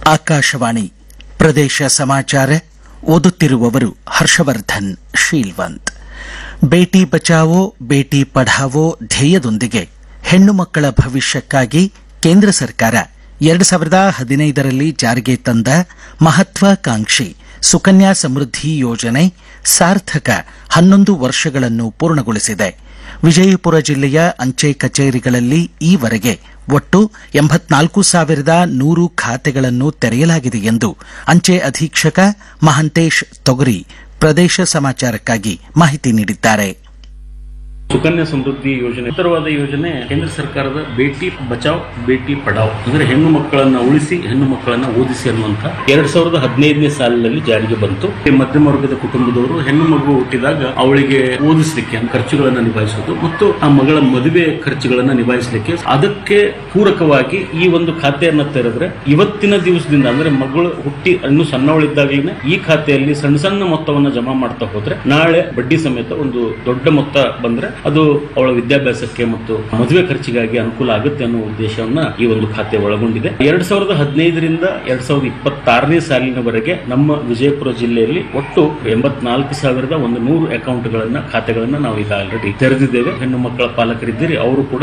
ಆಕಾಶವಾಣಿ ಪ್ರದೇಶ ಸಮಾಚಾರ ಓದುತ್ತಿರುವವರು ಹರ್ಷವರ್ಧನ್ ಶೀಲ್ವಂತ್ ಬೇಟಿ ಬಚಾವೋ ಬೇಟಿ ಪಢಾವೋ ಧ್ಯೇಯದೊಂದಿಗೆ ಹೆಣ್ಣು ಮಕ್ಕಳ ಭವಿಷ್ಯಕ್ಕಾಗಿ ಕೇಂದ್ರ ಸರ್ಕಾರ ಎರಡು ಸಾವಿರದ ಹದಿನೈದರಲ್ಲಿ ಜಾರಿಗೆ ತಂದ ಮಹತ್ವಾಕಾಂಕ್ಷಿ ಸುಕನ್ಯಾ ಸಮೃದ್ಧಿ ಯೋಜನೆ ಸಾರ್ಥಕ ಹನ್ನೊಂದು ವರ್ಷಗಳನ್ನು ಪೂರ್ಣಗೊಳಿಸಿದೆ ವಿಜಯಪುರ ಜಿಲ್ಲೆಯ ಅಂಚೆ ಕಚೇರಿಗಳಲ್ಲಿ ಈವರೆಗೆ ಒಟ್ಟು ಎಂಬತ್ನಾಲ್ಕು ಸಾವಿರದ ನೂರು ಖಾತೆಗಳನ್ನು ತೆರೆಯಲಾಗಿದೆ ಎಂದು ಅಂಚೆ ಅಧೀಕ್ಷಕ ಮಹಂತೇಶ್ ತೊಗರಿ ಪ್ರದೇಶ ಸಮಾಚಾರಕ್ಕಾಗಿ ಮಾಹಿತಿ ನೀಡಿದ್ದಾರೆ ಸುಕನ್ಯಾ ಸಮೃದ್ಧಿ ಯೋಜನೆ ಉತ್ತರವಾದ ಯೋಜನೆ ಕೇಂದ್ರ ಸರ್ಕಾರದ ಬೇಟಿ ಬಚಾವ್ ಬೇಟಿ ಪಡಾವ್ ಅಂದ್ರೆ ಹೆಣ್ಣು ಮಕ್ಕಳನ್ನ ಉಳಿಸಿ ಹೆಣ್ಣು ಮಕ್ಕಳನ್ನ ಓದಿಸಿ ಅನ್ನುವಂತ ಎರಡ್ ಸಾವಿರದ ಹದಿನೈದನೇ ಸಾಲಿನಲ್ಲಿ ಜಾರಿಗೆ ಬಂತು ಈ ಮಧ್ಯಮ ವರ್ಗದ ಕುಟುಂಬದವರು ಹೆಣ್ಣು ಮಗು ಹುಟ್ಟಿದಾಗ ಅವಳಿಗೆ ಓದಿಸಲಿಕ್ಕೆ ಖರ್ಚುಗಳನ್ನ ನಿಭಾಯಿಸೋದು ಮತ್ತು ಆ ಮಗಳ ಮದುವೆ ಖರ್ಚುಗಳನ್ನ ನಿಭಾಯಿಸಲಿಕ್ಕೆ ಅದಕ್ಕೆ ಪೂರಕವಾಗಿ ಈ ಒಂದು ಖಾತೆಯನ್ನ ತೆರೆದ್ರೆ ಇವತ್ತಿನ ದಿವಸದಿಂದ ಅಂದ್ರೆ ಮಗಳು ಹುಟ್ಟಿ ಇನ್ನು ಸಣ್ಣವಳಿದ್ದಾಗಲೇ ಈ ಖಾತೆಯಲ್ಲಿ ಸಣ್ಣ ಸಣ್ಣ ಮೊತ್ತವನ್ನ ಜಮಾ ಮಾಡ್ತಾ ಹೋದ್ರೆ ನಾಳೆ ಬಡ್ಡಿ ಸಮೇತ ಒಂದು ದೊಡ್ಡ ಮೊತ್ತ ಬಂದ್ರೆ ಅದು ಅವಳ ವಿದ್ಯಾಭ್ಯಾಸಕ್ಕೆ ಮತ್ತು ಮದುವೆ ಖರ್ಚಿಗಾಗಿ ಅನುಕೂಲ ಆಗುತ್ತೆ ಅನ್ನೋ ಉದ್ದೇಶವನ್ನ ಈ ಒಂದು ಖಾತೆ ಒಳಗೊಂಡಿದೆ ಎರಡ್ ಸಾವಿರದ ಹದಿನೈದರಿಂದ ಎರಡ್ ಸಾವಿರದ ಇಪ್ಪತ್ತಾರನೇ ಸಾಲಿನವರೆಗೆ ನಮ್ಮ ವಿಜಯಪುರ ಜಿಲ್ಲೆಯಲ್ಲಿ ಒಟ್ಟು ಎಂಬತ್ನಾಲ್ಕು ಸಾವಿರದ ಒಂದು ನೂರು ಅಕೌಂಟ್ಗಳನ್ನ ಖಾತೆಗಳನ್ನ ನಾವು ಈಗ ಆಲ್ರೆಡಿ ತೆರೆದಿದ್ದೇವೆ ಹೆಣ್ಣು ಮಕ್ಕಳ ಪಾಲಕರಿದ್ದೀರಿ ಅವರು ಕೂಡ